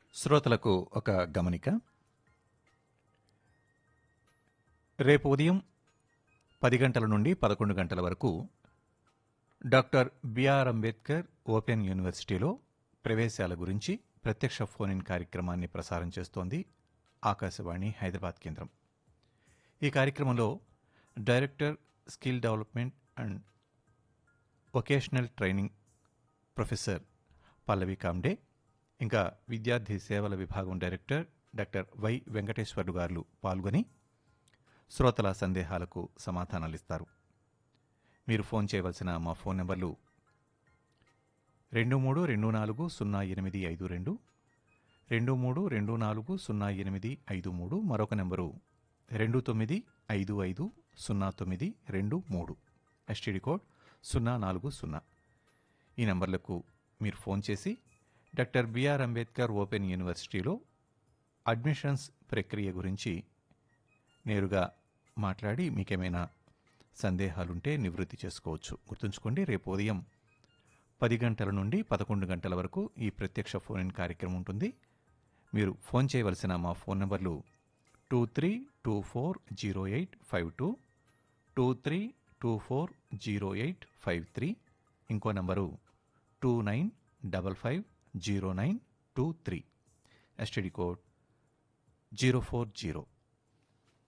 శ్రోతలకు ఒక గమనిక రేపు ఉదయం పది గంటల నుండి పదకొండు గంటల వరకు డాక్టర్ బిఆర్ అంబేద్కర్ ఓపెన్ యూనివర్సిటీలో ప్రవేశాల గురించి ప్రత్యక్ష ఫోన్ ఇన్ కార్యక్రమాన్ని ప్రసారం చేస్తోంది ఆకాశవాణి హైదరాబాద్ కేంద్రం ఈ కార్యక్రమంలో director skill development and vocational training professor Pallavi Kamde ఇంకా విద్యార్థి సేవల విభాగం డైరెక్టర్ డాక్టర్ వై వెంకటేశ్వర్లు గారు పాల్గొని శ్రోతల సందేహాలకు సమాధానాలిస్తారు మీరు ఫోన్ చేయవలసిన మా ఫోన్ నెంబర్లు రెండు మూడు రెండు నాలుగు సున్నా ఎనిమిది ఐదు రెండు రెండు మూడు రెండు నాలుగు సున్నా ఎనిమిది ఐదు మూడు మరొక నెంబరు రెండు తొమ్మిది ఐదు ఐదు సున్నా తొమ్మిది రెండు మూడు ఎస్టీడీ కోడ్ సున్నా నాలుగు సున్నా ఈ నంబర్లకు మీరు ఫోన్ చేసి డాక్టర్ బిఆర్ అంబేద్కర్ ఓపెన్ యూనివర్సిటీలో అడ్మిషన్స్ ప్రక్రియ గురించి నేరుగా మాట్లాడి మీకేమైనా సందేహాలుంటే నివృత్తి చేసుకోవచ్చు గుర్తుంచుకోండి రేపు ఉదయం పది గంటల నుండి పదకొండు గంటల వరకు ఈ ప్రత్యక్ష ఫోన్ ఇన్ కార్యక్రమం ఉంటుంది మీరు ఫోన్ చేయవలసిన మా ఫోన్ నంబర్లు two three two four zero eight five two two three two four zero eight five three ఇంకో number two nine double five zero nine two three STD code zero four zero